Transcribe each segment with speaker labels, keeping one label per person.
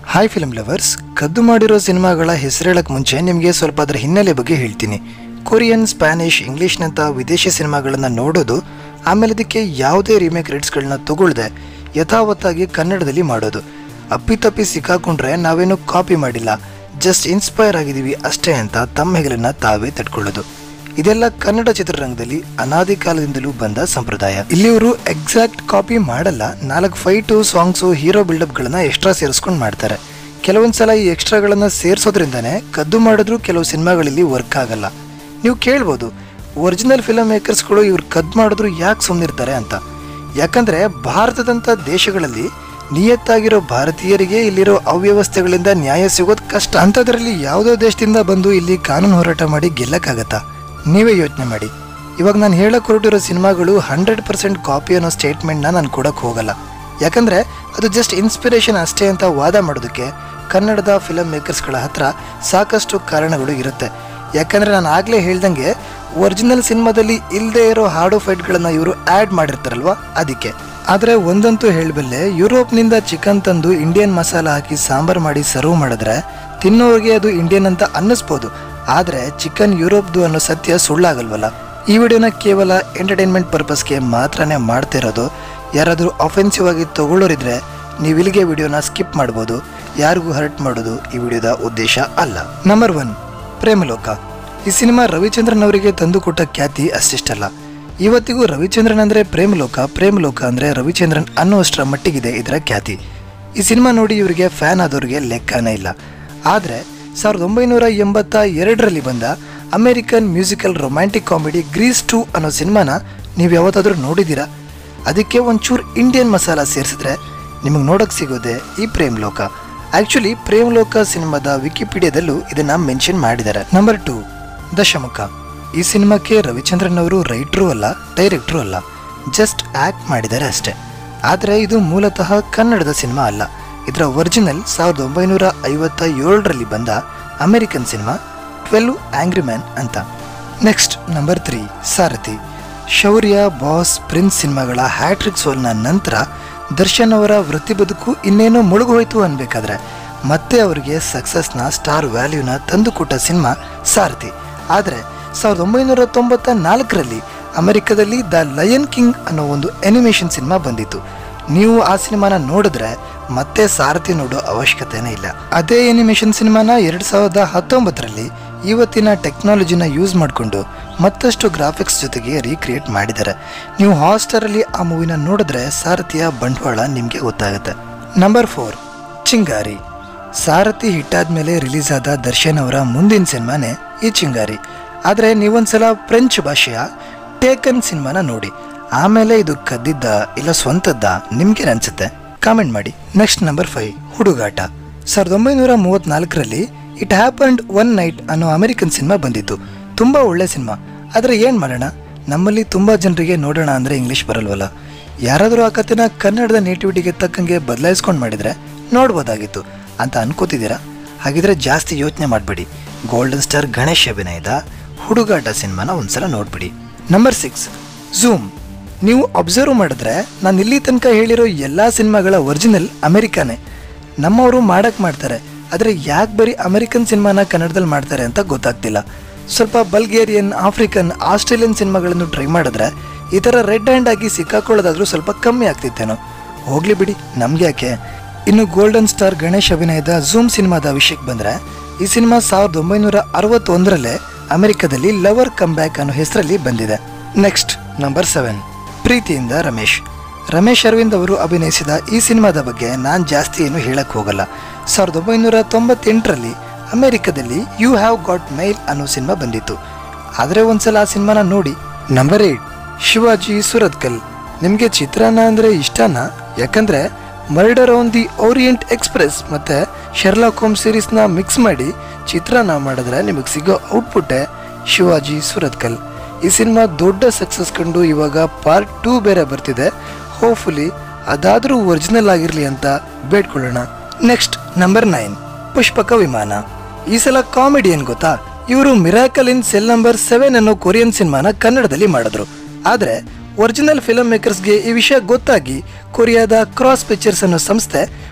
Speaker 1: hi film lovers ಕದ್ದು ಮಾಡಿರೋ ಸಿನಿಮಾಗಳ ಹೆಸರೇಳಕ್ಕೆ ಮುಂಚೆ ನಿಮಗೆ ಸ್ವಲ್ಪ ಅದರ ಹಿನ್ನೆಲೆ ಬಗ್ಗೆ ಹೇಳ್ತೀನಿ ಕೊರಿಯನ್ ಸ್ಪ್ಯಾನಿಷ್ ಇಂಗ್ಲೀಷ್ನಂಥ ವಿದೇಶಿ ಸಿನಿಮಾಗಳನ್ನು ನೋಡೋದು ಆಮೇಲೆ ಅದಕ್ಕೆ ಯಾವುದೇ ರೀಮೇಕ್ ರೇಟ್ಸ್ಗಳನ್ನ ತಗೊಳ್ದೆ ಯಥಾವತ್ತಾಗಿ ಕನ್ನಡದಲ್ಲಿ ಮಾಡೋದು ಅಪ್ಪಿತಪ್ಪಿ ಸಿಕ್ಕಾಕೊಂಡ್ರೆ ನಾವೇನು ಕಾಪಿ ಮಾಡಿಲ್ಲ ಜಸ್ಟ್ ಇನ್ಸ್ಪೈರ್ ಆಗಿದ್ದೀವಿ ಅಷ್ಟೇ ಅಂತ ತಮ್ಮ ಹೆಗಲನ್ನ ತಾವೇ ತಡ್ಕೊಳ್ಳೋದು ಇದೆಲ್ಲ ಕನ್ನಡ ಚಿತ್ರರಂಗದಲ್ಲಿ ಅನಾದಿ ಕಾಲದಿಂದಲೂ ಬಂದ ಸಂಪ್ರದಾಯ ಇಲ್ಲಿವರು ಎಕ್ಸಾಕ್ಟ್ ಕಾಪಿ ಮಾಡಲ್ಲ ನಾಲ್ಕು ಫೈಟು ಸಾಂಗ್ಸು ಹೀರೋ ಬಿಲ್ಡಪ್ಗಳನ್ನ ಎಕ್ಸ್ಟ್ರಾ ಸೇರಿಸ್ಕೊಂಡು ಮಾಡ್ತಾರೆ ಕೆಲವೊಂದ್ಸಲ ಈ ಎಕ್ಸ್ಟ್ರಾಗಳನ್ನ ಸೇರಿಸೋದ್ರಿಂದನೇ ಕದ್ದು ಮಾಡಿದ್ರು ಕೆಲವು ಸಿನಿಮಾಗಳಲ್ಲಿ ವರ್ಕ್ ಆಗಲ್ಲ ನೀವು ಕೇಳ್ಬೋದು ಒರಿಜಿನಲ್ ಫಿಲಮ್ ಮೇಕರ್ಸ್ಗಳು ಇವ್ರು ಕದ್ದು ಮಾಡಿದ್ರು ಯಾಕೆ ಸುಮ್ಮನಿರ್ತಾರೆ ಅಂತ ಯಾಕಂದ್ರೆ ಭಾರತದಂಥ ದೇಶಗಳಲ್ಲಿ ನಿಯತ್ತಾಗಿರೋ ಭಾರತೀಯರಿಗೆ ಇಲ್ಲಿರೋ ಅವ್ಯವಸ್ಥೆಗಳಿಂದ ನ್ಯಾಯ ಸಿಗೋದು ಕಷ್ಟ ಅಂಥದ್ರಲ್ಲಿ ಯಾವುದೋ ದೇಶದಿಂದ ಬಂದು ಇಲ್ಲಿ ಕಾನೂನು ಹೋರಾಟ ಮಾಡಿ ಗೆಲ್ಲಕ್ಕಾಗತ್ತಾ ನೀವೇ ಯೋಚನೆ ಮಾಡಿ ಇವಾಗ ನಾನು ಹೇಳಕ್ ಹೊರಟಿರೋ ಸಿನಿಮಾಗಳು ಹಂಡ್ರೆಡ್ ಪರ್ಸೆಂಟ್ ಕಾಪಿ ಅನ್ನೋ ಸ್ಟೇಟ್ಮೆಂಟ್ನ ನಾನು ಕೊಡಕ್ಕೆ ಹೋಗಲ್ಲ ಯಾಕಂದ್ರೆ ಅದು ಜಸ್ಟ್ ಇನ್ಸ್ಪಿರೇಷನ್ ಅಷ್ಟೇ ಅಂತ ವಾದ ಮಾಡೋದಕ್ಕೆ ಕನ್ನಡದ ಫಿಲಮ್ ಮೇಕರ್ಸ್ಗಳ ಹತ್ರ ಸಾಕಷ್ಟು ಕಾರಣಗಳು ಇರುತ್ತೆ ಯಾಕಂದ್ರೆ ನಾನು ಆಗಲೇ ಹೇಳ್ದಂಗೆ ಒರಿಜಿನಲ್ ಸಿನಿಮಾದಲ್ಲಿ ಇಲ್ಲದೆ ಇರೋ ಹಾಡು ಫೈಟ್ಗಳನ್ನು ಇವರು ಆ್ಯಡ್ ಮಾಡಿರ್ತಾರಲ್ವಾ ಅದಕ್ಕೆ ಆದರೆ ಒಂದಂತೂ ಹೇಳಬಲ್ಲೆ ಯುರೋಪ್ನಿಂದ ಚಿಕನ್ ತಂದು ಇಂಡಿಯನ್ ಮಸಾಲ ಹಾಕಿ ಸಾಂಬಾರ್ ಮಾಡಿ ಸರ್ವ್ ಮಾಡಿದ್ರೆ ತಿನ್ನೋರಿಗೆ ಅದು ಇಂಡಿಯನ್ ಅಂತ ಅನ್ನಿಸ್ಬೋದು ಆದರೆ ಚಿಕನ್ ಯುರೋಪ್ದು ಅನ್ನೋ ಸತ್ಯ ಸುಳ್ಳಾಗಲ್ವಲ್ಲ ಈ ವಿಡಿಯೋನ ಕೇವಲ ಎಂಟರ್ಟೈನ್ಮೆಂಟ್ ಪರ್ಪಸ್ಗೆ ಮಾತ್ರನೇ ಮಾಡ್ತಿರೋದು ಯಾರಾದರೂ ಅಫೆನ್ಸಿವ್ ಆಗಿ ತಗೊಳ್ಳೋರಿದ್ರೆ ನೀವು ಇಲ್ಲಿಗೆ ವಿಡಿಯೋನ ಸ್ಕಿಪ್ ಮಾಡ್ಬೋದು ಯಾರಿಗೂ ಹರ್ಟ್ ಮಾಡೋದು ಈ ವಿಡಿಯೋದ ಉದ್ದೇಶ ಅಲ್ಲ ನಂಬರ್ ಒನ್ ಪ್ರೇಮಲೋಕ ಈ ಸಿನಿಮಾ ರವಿಚಂದ್ರನ್ ಅವರಿಗೆ ತಂದುಕೊಟ್ಟ ಖ್ಯಾತಿ ಅಷ್ಟಿಷ್ಟಲ್ಲ ಇವತ್ತಿಗೂ ರವಿಚಂದ್ರನ್ ಅಂದರೆ ಪ್ರೇಮಲೋಕ ಪ್ರೇಮಲೋಕ ಅಂದರೆ ರವಿಚಂದ್ರನ್ ಅನ್ನುವಷ್ಟರ ಮಟ್ಟಿಗಿದೆ ಇದರ ಖ್ಯಾತಿ ಈ ಸಿನಿಮಾ ನೋಡಿ ಇವರಿಗೆ ಫ್ಯಾನ್ ಆದವ್ರಿಗೆ ಲೆಕ್ಕನೇ ಇಲ್ಲ ಆದರೆ ಸಾವಿರದ ಒಂಬೈನೂರ ಎಂಬತ್ತ ಎರಡರಲ್ಲಿ ಬಂದ American musical romantic comedy Grease two ಅನ್ನೋ ಸಿನಿಮಾನ ನೀವು ಯಾವತ್ತಾದರೂ ನೋಡಿದ್ದೀರಾ ಅದಕ್ಕೆ ಒಂಚೂರು ಇಂಡಿಯನ್ ಮಸಾಲ ಸೇರಿಸಿದ್ರೆ ನಿಮಗೆ ನೋಡೋಕೆ ಸಿಗೋದೆ ಈ ಪ್ರೇಮ್ ಲೋಕ ಆ್ಯಕ್ಚುಲಿ ಪ್ರೇಮ್ ಲೋಕ ಸಿನಿಮಾದ ವಿಕಿಪೀಡಿಯಾದಲ್ಲೂ ಇದನ್ನ ಮೆನ್ಷನ್ ಮಾಡಿದ್ದಾರೆ ನಂಬರ್ ಟು ದಶಮುಖ ಈ ಸಿನಿಮಾಕ್ಕೆ ರವಿಚಂದ್ರನ್ ಅವರು ರೈಟ್ರು ಅಲ್ಲ ಡೈರೆಕ್ಟ್ರು ಅಲ್ಲ ಜಸ್ಟ್ ಆ್ಯಕ್ಟ್ ಮಾಡಿದ್ದಾರೆ ಅಷ್ಟೇ ಆದರೆ ಇದು ಮೂಲತಃ ಕನ್ನಡದ ಸಿನಿಮಾ ಅಲ್ಲ ಇದರ ಒರಿಜಿನಲ್ ಸಾವಿರದ ಒಂಬೈನೂರ ಐವತ್ತ ಏಳರಲ್ಲಿ ಬಂದ American cinema twelve angry man ಅಂತ next number three Sarathi Shourya boss prince ಸಿನಿಮಾಗಳ ಹ್ಯಾಟ್ರಿಕ್ ಸೋಲ್ನ ನಂತರ ದರ್ಶನ್ ಅವರ ವೃತ್ತಿ ಬದುಕು ಇನ್ನೇನೋ ಮುಳುಗೋಯ್ತು ಅನ್ಬೇಕಾದ್ರೆ ಮತ್ತೆ ಅವರಿಗೆ ಸಕ್ಸಸ್ನ ಸ್ಟಾರ್ ವ್ಯಾಲ್ಯೂನ ತಂದುಕೊಟ್ಟ ಸಿನಿಮಾ ಸಾರಥಿ ಆದರೆ ಸಾವಿರದ ಒಂಬೈನೂರ ತೊಂಬತ್ತ ನಾಲ್ಕರಲ್ಲಿ ಅಮೆರಿಕದಲ್ಲಿ ದ ಲಯನ್ ಕಿಂಗ್ ಅನ್ನೋ ಒಂದು ಅನಿಮೇಷನ್ ಸಿನಿಮಾ ಬಂದಿತ್ತು ನೀವು ಆ ಸಿನಿಮಾನ ನೋಡಿದ್ರೆ ಮತ್ತೆ ಸಾರಥಿ ನೋಡೋ ಅವಶ್ಯಕತೆನೇ ಇಲ್ಲ ಅದೇ ಅನಿಮೇಷನ್ ಸಿನಿಮಾನ ಎರಡು ಸಾವಿರದ ಹತ್ತೊಂಬತ್ತರಲ್ಲಿ ಇವತ್ತಿನ ಟೆಕ್ನಾಲಜಿನ ಯೂಸ್ ಮಾಡಿಕೊಂಡು ಮತ್ತಷ್ಟು ಗ್ರಾಫಿಕ್ಸ್ ಜೊತೆಗೆ ರೀಕ್ರಿಯೇಟ್ ಮಾಡಿದ್ದಾರೆ ನೀವು ಹಾಸ್ಟರಲ್ಲಿ ಆ ಮೂವಿನ ನೋಡಿದ್ರೆ ಸಾರಥಿಯ ಬಂಡವಾಳ ನಿಮಗೆ ಗೊತ್ತಾಗುತ್ತೆ ನಂಬರ್ ಫೋರ್ ಚಿಂಗಾರಿ ಸಾರಥಿ ಹಿಟ್ಟಾದ್ಮೇಲೆ ರಿಲೀಸ್ ಆದ ದರ್ಶನ್ ಅವರ ಮುಂದಿನ ಸಿನಿಮಾನೇ ಈ ಚಿಂಗಾರಿ ಆದರೆ ನೀವೊಂದ್ಸಲ ಫ್ರೆಂಚ್ ಭಾಷೆಯ ಟೇಕನ್ ಸಿನಿಮಾನ ನೋಡಿ ಆಮೇಲೆ ಇದು ಕದ್ದಿದ್ದ ಇಲ್ಲ ಸ್ವಂತದ್ದ ನಿಮ್ಗೆ ಅನ್ಸುತ್ತೆ ಕಾಮೆಂಟ್ ಮಾಡಿ ನೆಕ್ಸ್ಟ್ ನಂಬರ್ ಫೈವ್ ಹುಡುಗಾಟ ಸಾವಿರದ ಒಂಬೈನೂರ ಮೂವತ್ನಾಲ್ಕರಲ್ಲಿ ಇಟ್ ಹ್ಯಾಪನ್ಡ್ ಒನ್ ನೈಟ್ ಅನ್ನೋ ಅಮೆರಿಕನ್ ಸಿನಿಮಾ ಬಂದಿತ್ತು ತುಂಬಾ ಒಳ್ಳೆ ಸಿನಿಮಾ ಆದರೆ ಏನು ಮಾಡೋಣ ನಮ್ಮಲ್ಲಿ ತುಂಬಾ ಜನರಿಗೆ ನೋಡೋಣ ಅಂದರೆ ಇಂಗ್ಲೀಷ್ ಬರಲ್ವಲ್ಲ ಯಾರಾದರೂ ಆ ಕಥೆನ ಕನ್ನಡದ ನೇಟಿವಿಟಿಗೆ ತಕ್ಕಂಗೆ ಬದಲಾಯಿಸ್ಕೊಂಡು ಮಾಡಿದರೆ ನೋಡ್ಬೋದಾಗಿತ್ತು ಅಂತ ಅನ್ಕೋತಿದ್ದೀರಾ ಹಾಗಿದ್ರೆ ಜಾಸ್ತಿ ಯೋಚನೆ ಮಾಡಬೇಡಿ ಗೋಲ್ಡನ್ ಸ್ಟಾರ್ ಗಣೇಶ್ ಅಭಿನಯದ ಹುಡುಗಾಟ ಸಿನಿಮಾನ ಒಂದ್ಸಲ ನೋಡ್ಬಿಡಿ ನಂಬರ್ ಸಿಕ್ಸ್ ಝೂಮ್ ನೀವು ಅಬ್ಸರ್ವ್ ಮಾಡಿದ್ರೆ ನಾನು ಇಲ್ಲಿ ತನಕ ಹೇಳಿರೋ ಎಲ್ಲ ಸಿನಿಮಾಗಳ ಒರಿಜಿನಲ್ ಅಮೆರಿಕಾನೇ ನಮ್ಮವರು ಮಾಡಕ್ ಮಾಡ್ತಾರೆ ಆದರೆ ಯಾಕೆ ಬರೀ ಅಮೆರಿಕನ್ ಸಿನಿಮಾನ ಕನ್ನಡದಲ್ಲಿ ಮಾಡ್ತಾರೆ ಅಂತ ಗೊತ್ತಾಗ್ತಿಲ್ಲ ಸ್ವಲ್ಪ ಬಲ್ಗೇರಿಯನ್ ಆಫ್ರಿಕನ್ ಆಸ್ಟ್ರೇಲಿಯನ್ ಸಿನಿಮಾಗಳನ್ನು ಟ್ರೈ ಮಾಡಿದ್ರೆ ಈ ಥರ ರೆಡ್ ಹ್ಯಾಂಡ್ ಆಗಿ ಸಿಕ್ಕಾಕೊಳ್ಳೋದಾದ್ರೂ ಸ್ವಲ್ಪ ಕಮ್ಮಿ ಆಗ್ತಿತ್ತೇನೋ ಹೋಗ್ಲಿ ಬಿಡಿ ನಮ್ಗೆ ಯಾಕೆ ಇನ್ನು ಗೋಲ್ಡನ್ ಸ್ಟಾರ್ ಗಣೇಶ್ ಅಭಿನಯದ ಝೂಮ್ ಸಿನಿಮಾದ ವಿಷಯಕ್ಕೆ ಬಂದ್ರೆ ಈ ಸಿನಿಮಾ ಸಾವಿರದ ಒಂಬೈನೂರ ಅರವತ್ತೊಂದರಲ್ಲೇ ಅಮೆರಿಕದಲ್ಲಿ ಲವರ್ ಕಮ್ ಬ್ಯಾಕ್ ಅನ್ನೋ ಹೆಸರಲ್ಲಿ ಬಂದಿದೆ ನೆಕ್ಸ್ಟ್ ನಂಬರ್ ಸೆವೆನ್ ಪ್ರೀತಿಯಿಂದ ರಮೇಶ್ ರಮೇಶ್ ಅರವಿಂದ್ ಅವರು ಅಭಿನಯಿಸಿದ ಈ ಸಿನಿಮಾದ ಬಗ್ಗೆ ನಾನು ಜಾಸ್ತಿ ಏನು ಹೇಳಕ್ ಹೋಗಲ್ಲ ಸಾವಿರದ ಒಂಬೈನೂರ ತೊಂಬತ್ತೆಂಟರಲ್ಲಿ ಅಮೆರಿಕದಲ್ಲಿ ಯು ಹ್ಯಾವ್ ಗಾಟ್ ಮೈಲ್ ಅನ್ನೋ ಸಿನಿಮಾ ಬಂದಿತ್ತು ಆದರೆ ಒಂದ್ಸಲ ಆ ಸಿನಿಮಾನ ನೋಡಿ ನಂಬರ್ ಏಟ್ ಶಿವಾಜಿ ಸುರತ್ಕಲ್ ನಿಮಗೆ ಚಿತ್ರಾನ್ನ ಅಂದರೆ ಇಷ್ಟನಾ ಯಾಕಂದ್ರೆ murder on the Orient Express ಮತ್ತೆ ಶೆರ್ಲಾಕ್ ಹೋಮ್ ಸೀರೀಸ್ನ ಮಿಕ್ಸ್ ಮಾಡಿ ಚಿತ್ರಾನ್ನ ಮಾಡಿದ್ರೆ ನಿಮಗೆ ಸಿಗೋ ಔಟ್ಪುಟ್ಟೇ ಶಿವಾಜಿ ಸುರತ್ಕಲ್ ಈ ಸಿನಿಮಾ ದೊಡ್ಡ ಸಕ್ಸಸ್ ಕಂಡು ಇವಾಗ ಪಾರ್ಟ್ ಟೂ ಬೇರೆ ಬರ್ತಿದೆ ಹೋಪ್ಫುಲಿ ಅದಾದರೂ ಒರಿಜಿನಲ್ ಆಗಿರಲಿ ಅಂತ ಬೇಡ್ಕೊಳ್ಳೋಣ next number nine Pushpaka Vimana ಈ ಸಲ ಕಾಮಿಡಿ ಏನ್ ಗೊತ್ತಾ ಇವರು miracle in cell number seven ಅನ್ನೋ ಕೊರಿಯನ್ ಸಿನಿಮಾನ ಕನ್ನಡದಲ್ಲಿ ಮಾಡಿದ್ರು ಆದ್ರೆ ಒರಿಜಿನಲ್ ಫಿಲಂ ಮೇಕರ್ಸ್ಗೆ ಈ ವಿಷಯ ಗೊತ್ತಾಗಿ ಕೊರಿಯಾದ ಕ್ರಾಸ್ ಪಿಕ್ಚರ್ಸ್ ಅನ್ನೋ ಸಂಸ್ಥೆ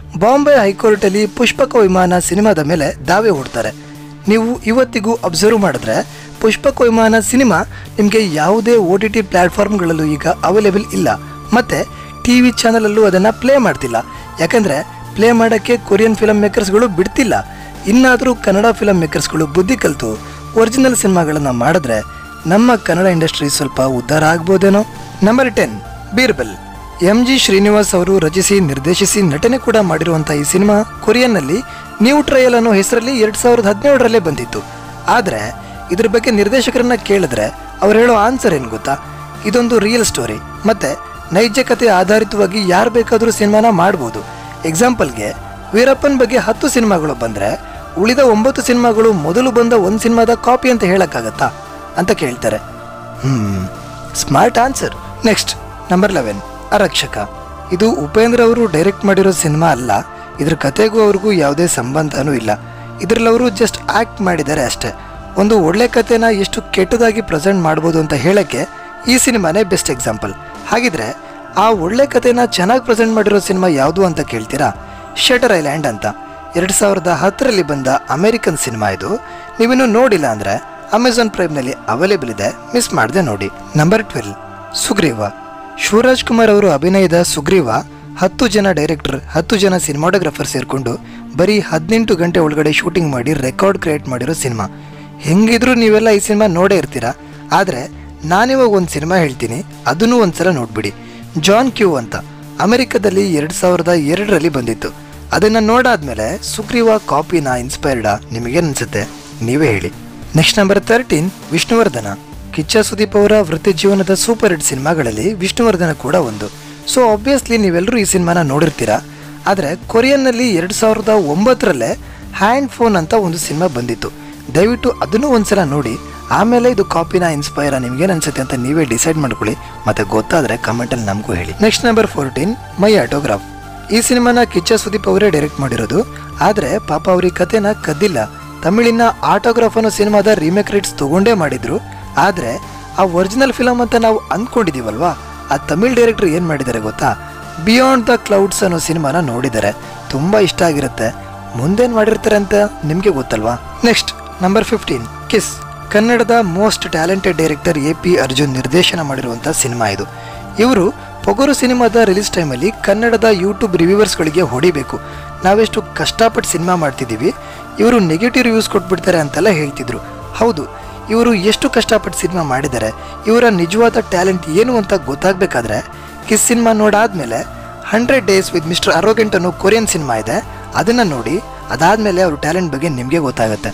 Speaker 1: ಬಾಂಬೆ ಹೈಕೋರ್ಟಲ್ಲಿ ಪುಷ್ಪಕ ವಿಮಾನ ಸಿನಿಮಾದ ಮೇಲೆ ದಾವೆ ಹೂಡ್ತಾರೆ ನೀವು ಇವತ್ತಿಗೂ ಅಬ್ಸರ್ವ್ ಮಾಡಿದ್ರೆ ಪುಷ್ಪಕ ವಿಮಾನ ಸಿನಿಮಾ ನಿಮಗೆ ಯಾವುದೇ ಓ ಟಿ ಟಿ ಪ್ಲ್ಯಾಟ್ಫಾರ್ಮ್ಗಳಲ್ಲೂ ಈಗ ಅವೈಲೇಬಲ್ ಇಲ್ಲ ಮತ್ತು ಟಿ ವಿ ಚಾನಲಲ್ಲೂ ಅದನ್ನು ಪ್ಲೇ ಮಾಡ್ತಿಲ್ಲ ಯಾಕಂದರೆ ಪ್ಲೇ ಮಾಡೋಕ್ಕೆ ಕೊರಿಯನ್ ಫಿಲಮ್ ಮೇಕರ್ಸ್ಗಳು ಬಿಡ್ತಿಲ್ಲ ಇನ್ನಾದರೂ ಕನ್ನಡ ಫಿಲಮ್ ಮೇಕರ್ಸ್ಗಳು ಬುದ್ಧಿ ಕಲಿತು ಒರಿಜಿನಲ್ ಸಿನಿಮಾಗಳನ್ನು ಮಾಡಿದ್ರೆ ನಮ್ಮ ಕನ್ನಡ ಇಂಡಸ್ಟ್ರಿ ಸ್ವಲ್ಪ ಉದ್ಧಾರ ಆಗ್ಬೋದೇನೋ number ten Birbal M G Srinivas ಅವರು ರಚಿಸಿ ನಿರ್ದೇಶಿಸಿ ನಟನೆ ಕೂಡ ಮಾಡಿರುವಂಥ ಈ ಸಿನಿಮಾ ಕೊರಿಯನ್ನಲ್ಲಿ ನ್ಯೂ ಟ್ರಯಲ್ ಅನ್ನೋ ಹೆಸರಲ್ಲಿ ಎರಡು ಸಾವಿರದ ಹದಿನೇಳರಲ್ಲೇ ಬಂದಿತ್ತು ಆದರೆ ಇದ್ರ ಬಗ್ಗೆ ನಿರ್ದೇಶಕರನ್ನ ಕೇಳಿದ್ರೆ ಅವ್ರು ಹೇಳೋ ಆನ್ಸರ್ ಏನು ಗೊತ್ತಾ ಇದೊಂದು ರಿಯಲ್ ಸ್ಟೋರಿ ಮತ್ತೆ ನೈಜ ಕಥೆ ಆಧಾರಿತವಾಗಿ ಯಾರು ಬೇಕಾದರೂ ಸಿನಿಮಾನ ಮಾಡ್ಬೋದು ಎಕ್ಸಾಂಪಲ್ಗೆ ವೀರಪ್ಪನ್ ಬಗ್ಗೆ ಹತ್ತು ಸಿನಿಮಾಗಳು ಬಂದರೆ ಉಳಿದ ಒಂಬತ್ತು ಸಿನಿಮಾಗಳು ಮೊದಲು ಬಂದ ಒಂದು ಸಿನಿಮಾದ ಕಾಪಿ ಅಂತ ಹೇಳಕ್ಕಾಗತ್ತಾ ಅಂತ ಕೇಳ್ತಾರೆ hmm smart answer next number eleven Arakshaka ಇದು ಉಪೇಂದ್ರ ಅವರು ಡೈರೆಕ್ಟ್ ಮಾಡಿರೋ ಸಿನಿಮಾ ಅಲ್ಲ ಇದ್ರ ಕತೆಗೂ ಅವ್ರಿಗೂ ಯಾವುದೇ ಸಂಬಂಧನೂ ಇಲ್ಲ ಇದರಲ್ಲಿ ಅವರು ಜಸ್ಟ್ ಆ್ಯಕ್ಟ್ ಮಾಡಿದ್ದಾರೆ ಅಷ್ಟೇ ಒಂದು ಒಳ್ಳೆ ಕತೆನ ಎಷ್ಟು ಕೆಟ್ಟದಾಗಿ ಪ್ರೆಸೆಂಟ್ ಮಾಡ್ಬೋದು ಅಂತ ಹೇಳಕ್ಕೆ ಈ ಸಿನಿಮಾನೇ ಬೆಸ್ಟ್ ಎಕ್ಸಾಂಪಲ್ ಹಾಗಿದ್ರೆ ಆ ಒಳ್ಳೆ ಕತೆನ ಚೆನ್ನಾಗಿ ಪ್ರೆಸೆಂಟ್ ಮಾಡಿರೋ ಸಿನಿಮಾ ಯಾವುದು ಅಂತ ಕೇಳ್ತೀರಾ ಶಟರ್ ಐಲ್ಯಾಂಡ್ ಅಂತ ಎರಡು ಸಾವಿರದ ಹತ್ತರಲ್ಲಿ ಬಂದ ಅಮೆರಿಕನ್ ಸಿನಿಮಾ ಇದು ನೀವಿನ್ನೂ ನೋಡಿಲ್ಲ ಅಂದರೆ ಅಮೆಝಾನ್ ಪ್ರೈಮ್ನಲ್ಲಿ ಅವೈಲೇಬಲ್ ಇದೆ ಮಿಸ್ ಮಾಡದೆ ನೋಡಿ ನಂಬರ್ ಟ್ವೆಲ್ ಸುಗ್ರೀವ ಶಿವರಾಜ್ ಕುಮಾರ್ ಅವರು ಅಭಿನಯದ ಸುಗ್ರೀವ ಹತ್ತು ಜನ ಡೈರೆಕ್ಟರ್ ಹತ್ತು ಜನ ಸಿನಿಮಾಟೋಗ್ರಫರ್ ಸೇರಿಕೊಂಡು ಬರೀ ಹದಿನೆಂಟು ಗಂಟೆ ಒಳಗಡೆ ಶೂಟಿಂಗ್ ಮಾಡಿ ರೆಕಾರ್ಡ್ ಕ್ರಿಯೇಟ್ ಮಾಡಿರೋ ಸಿನಿಮಾ ಹೆಂಗಿದ್ರು ನೀವೆಲ್ಲ ಈ ಸಿನಿಮಾ ನೋಡೇ ಇರ್ತೀರಾ ಆದರೆ ನಾನಿವಾಗ ಒಂದು ಸಿನಿಮಾ ಹೇಳ್ತೀನಿ ಅದನ್ನು ಒಂದ್ಸಲ ನೋಡ್ಬಿಡಿ ಜಾನ್ ಕ್ಯೂ ಅಂತ ಅಮೆರಿಕದಲ್ಲಿ ಎರಡು ಸಾವಿರದ ಎರಡರಲ್ಲಿ ಬಂದಿತ್ತು ಅದನ್ನು ನೋಡಾದ್ಮೇಲೆ ಸುಗ್ರೀವ ಕಾಪಿನ ಇನ್ಸ್ಪೈರ್ಡಾ ನಿಮಗೇನು ಅನ್ಸುತ್ತೆ ನೀವೇ ಹೇಳಿ next number thirteen Vishnuvardhana Kichcha Sudeep ಅವರ ವೃತ್ತಿ ಜೀವನದ ಸೂಪರ್ ಹಿಟ್ ಸಿನಿಮಾಗಳಲ್ಲಿ ವಿಷ್ಣುವರ್ಧನ ಕೂಡ ಒಂದು ಸೊ ಆಬ್ವಿಯಸ್ಲಿ ನೀವೆಲ್ಲರೂ ಈ ಸಿನಿಮಾನ ನೋಡಿರ್ತೀರಾ ಆದರೆ ಕೊರಿಯನ್ನಲ್ಲಿ ಎರಡು ಸಾವಿರದ ಒಂಬತ್ತರಲ್ಲೇ ಹ್ಯಾಂಡ್ ಫೋನ್ ಅಂತ ಒಂದು ಸಿನಿಮಾ ಬಂದಿತ್ತು ದಯವಿಟ್ಟು ಅದನ್ನು ಒಂದ್ಸಲ ನೋಡಿ ಆಮೇಲೆ ಇದು ಕಾಪಿನ ಇನ್ಸ್ಪೈರ ನಿಮ್ಗೇನು ಅನ್ಸುತ್ತೆ ಅಂತ ನೀವೇ ಡಿಸೈಡ್ ಮಾಡ್ಕೊಳ್ಳಿ ಮತ್ತೆ ಗೊತ್ತಾದರೆ ಕಮೆಂಟಲ್ಲಿ ನಮಗೂ ಹೇಳಿ next number fourteen my autograph ಈ ಸಿನಿಮಾನ ಕಿಚ್ಚ ಸುದೀಪ್ ಅವರೇ ಡೈರೆಕ್ಟ್ ಮಾಡಿರೋದು ಆದರೆ ಪಾಪ ಅವ್ರಿಗೆ ಕತೆನ ಕದ್ದಿಲ್ಲ ತಮಿಳಿನ ಆಟೋಗ್ರಾಫ್ ಅನ್ನೋ ಸಿನಿಮಾದ ರೀಮೇಕ್ ರೈಟ್ಸ್ ತಗೊಂಡೇ ಮಾಡಿದ್ರು ಆದರೆ ಆ ಒರಿಜಿನಲ್ ಫಿಲಮ್ ಅಂತ ನಾವು ಅಂದ್ಕೊಂಡಿದ್ದೀವಲ್ವಾ ಆ ತಮಿಳ್ ಡೈರೆಕ್ಟರ್ ಏನು ಮಾಡಿದ್ದಾರೆ ಗೊತ್ತಾ ಬಿಯಾಂಡ್ ದ ಕ್ಲೌಡ್ಸ್ ಅನ್ನೋ ಸಿನಿಮಾನ ನೋಡಿದ್ದಾರೆ ತುಂಬ ಇಷ್ಟ ಆಗಿರುತ್ತೆ ಮುಂದೇನು ಮಾಡಿರ್ತಾರೆ ಅಂತ ನಿಮಗೆ ಗೊತ್ತಲ್ವಾ ನೆಕ್ಸ್ಟ್ ನಂಬರ್ ಫಿಫ್ಟೀನ್ ಕಿಸ್ ಕನ್ನಡದ most talented director A P Arjun ನಿರ್ದೇಶನ ಮಾಡಿರುವಂಥ ಸಿನಿಮಾ ಇದು ಇವರು ಪೊಗರು ಸಿನಿಮಾದ ರಿಲೀಸ್ ಟೈಮಲ್ಲಿ ಕನ್ನಡದ ಯೂಟ್ಯೂಬ್ ರಿವ್ಯೂವರ್ಸ್ಗಳಿಗೆ ಹೊಡಿಬೇಕು ನಾವೆಷ್ಟು ಕಷ್ಟಪಟ್ಟು ಸಿನಿಮಾ ಮಾಡ್ತಿದ್ದೀವಿ ಇವರು ನೆಗೆಟಿವ್ ರಿವ್ಯೂಸ್ ಕೊಟ್ಬಿಡ್ತಾರೆ ಅಂತೆಲ್ಲ ಹೇಳ್ತಿದ್ರು ಹೌದು ಇವರು ಎಷ್ಟು ಕಷ್ಟಪಟ್ಟು ಸಿನಿಮಾ ಮಾಡಿದ್ದಾರೆ ಇವರ ನಿಜವಾದ ಟ್ಯಾಲೆಂಟ್ ಏನು ಅಂತ ಗೊತ್ತಾಗಬೇಕಾದ್ರೆ ಕಿಸ್ ಸಿನಿಮಾ ನೋಡಾದ್ಮೇಲೆ hundred days with mister arrogant ಅನ್ನೋ ಕೊರಿಯನ್ ಸಿನಿಮಾ ಇದೆ ಅದನ್ನು ನೋಡಿ ಅದಾದಮೇಲೆ ಅವ್ರ ಟ್ಯಾಲೆಂಟ್ ಬಗ್ಗೆ ನಿಮಗೆ ಗೊತ್ತಾಗುತ್ತೆ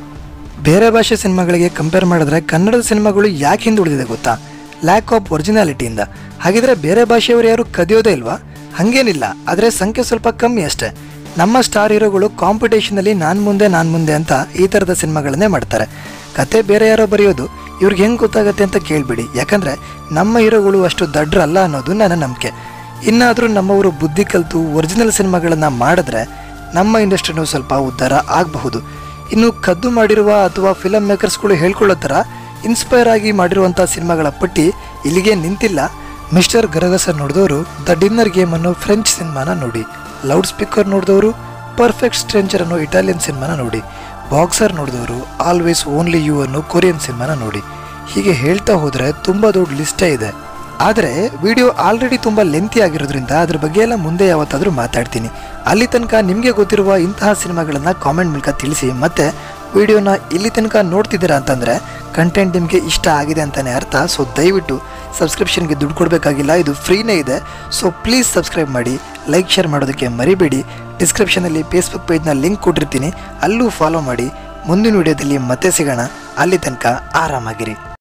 Speaker 1: ಬೇರೆ ಭಾಷೆ ಸಿನಿಮಾಗಳಿಗೆ ಕಂಪೇರ್ ಮಾಡಿದ್ರೆ ಕನ್ನಡದ ಸಿನಿಮಾಗಳು ಯಾಕೆ ಹಿಂದುಳಿದಿದೆ ಗೊತ್ತಾ ಲ್ಯಾಕ್ ಆಫ್ ಒರಿಜಿನಾಲಿಟಿಯಿಂದ ಹಾಗಿದ್ರೆ ಬೇರೆ ಭಾಷೆಯವರು ಯಾರು ಕದಿಯೋದೇ ಇಲ್ವಾ ಹಾಗೇನಿಲ್ಲ ಆದರೆ ಸಂಖ್ಯೆ ಸ್ವಲ್ಪ ಕಮ್ಮಿ ಅಷ್ಟೇ ನಮ್ಮ ಸ್ಟಾರ್ ಹೀರೋಗಳು ಕಾಂಪಿಟೇಷನಲ್ಲಿ ನಾನು ಮುಂದೆ ನಾನು ಮುಂದೆ ಅಂತ ಈ ಥರದ ಸಿನಿಮಾಗಳನ್ನೇ ಮಾಡ್ತಾರೆ ಕತೆ ಬೇರೆ ಯಾರೋ ಬರೆಯೋದು ಇವ್ರಿಗೆ ಹೆಂಗೆ ಗೊತ್ತಾಗತ್ತೆ ಅಂತ ಕೇಳಿಬಿಡಿ ಯಾಕಂದರೆ ನಮ್ಮ ಹೀರೋಗಳು ಅಷ್ಟು ದಡ್ರಲ್ಲ ಅನ್ನೋದು ನನ್ನ ನಂಬಿಕೆ ಇನ್ನಾದರೂ ನಮ್ಮವರು ಬುದ್ಧಿ ಕಲಿತು ಒರಿಜಿನಲ್ ಸಿನಿಮಾಗಳನ್ನು ಮಾಡಿದ್ರೆ ನಮ್ಮ ಇಂಡಸ್ಟ್ರಿನೂ ಸ್ವಲ್ಪ ಉದ್ಧಾರ ಆಗಬಹುದು ಇನ್ನು ಕದ್ದು ಮಾಡಿರುವ ಅಥವಾ ಫಿಲಮ್ ಮೇಕರ್ಸ್ಗಳು ಹೇಳ್ಕೊಳ್ಳೋ ಥರ ಇನ್ಸ್ಪೈರ್ ಆಗಿ ಮಾಡಿರುವಂಥ ಸಿನಿಮಾಗಳ ಪಟ್ಟಿ ಇಲ್ಲಿಗೆ ನಿಂತಿಲ್ಲ ಮಿಸ್ಟರ್ ಗರಗಸರ್ ನೋಡಿದವರು ದ ಡಿನ್ನರ್ ಗೇಮ್ ಅನ್ನೋ ಫ್ರೆಂಚ್ ಸಿನಿಮಾನ ನೋಡಿ ಲೌಡ್ ಸ್ಪೀಕರ್ ನೋಡಿದವರು ಪರ್ಫೆಕ್ಟ್ ಸ್ಟ್ರೇಂಜರ್ ಅನ್ನೋ ಇಟಾಲಿಯನ್ ಸಿನಿಮಾನ ನೋಡಿ ಬಾಕ್ಸರ್ ನೋಡಿದವರು ಆಲ್ವೇಸ್ ಓನ್ಲಿ ಯು ಅನ್ನೋ ಕೊರಿಯನ್ ಸಿನಿಮಾನ ನೋಡಿ ಹೀಗೆ ಹೇಳ್ತಾ ಹೋದರೆ ತುಂಬ ದೊಡ್ಡ ಲಿಸ್ಟೇ ಇದೆ ಆದರೆ ವಿಡಿಯೋ ಆಲ್ರೆಡಿ ತುಂಬ ಲೆಂತಿ ಆಗಿರೋದ್ರಿಂದ ಅದ್ರ ಬಗ್ಗೆ ಎಲ್ಲ ಮುಂದೆ ಯಾವತ್ತಾದರೂ ಮಾತಾಡ್ತೀನಿ ಅಲ್ಲಿ ತನಕ ನಿಮಗೆ ಗೊತ್ತಿರುವ ಇಂತಹ ಸಿನಿಮಾಗಳನ್ನು ಕಾಮೆಂಟ್ ಮೂಲಕ ತಿಳಿಸಿ ಮತ್ತು ವಿಡಿಯೋನ ಇಲ್ಲಿ ತನಕ ನೋಡ್ತಿದ್ದೀರಾ ಅಂತಂದರೆ ಕಂಟೆಂಟ್ ನಿಮಗೆ ಇಷ್ಟ ಆಗಿದೆ ಅಂತಲೇ ಅರ್ಥ ಸೊ ದಯವಿಟ್ಟು ಸಬ್ಸ್ಕ್ರಿಪ್ಷನ್ಗೆ ದುಡ್ಡು ಕೊಡಬೇಕಾಗಿಲ್ಲ ಇದು ಫ್ರೀನೇ ಇದೆ ಸೊ ಪ್ಲೀಸ್ ಸಬ್ಸ್ಕ್ರೈಬ್ ಮಾಡಿ ಲೈಕ್ ಶೇರ್ ಮಾಡೋದಕ್ಕೆ ಮರಿಬೇಡಿ ಡಿಸ್ಕ್ರಿಪ್ಷನಲ್ಲಿ ಫೇಸ್ಬುಕ್ ಪೇಜ್ನ ಲಿಂಕ್ ಕೊಟ್ಟಿರ್ತೀನಿ ಅಲ್ಲೂ ಫಾಲೋ ಮಾಡಿ ಮುಂದಿನ ವಿಡಿಯೋದಲ್ಲಿ ಮತ್ತೆ ಸಿಗೋಣ ಅಲ್ಲಿ ತನಕ ಆರಾಮಾಗಿರಿ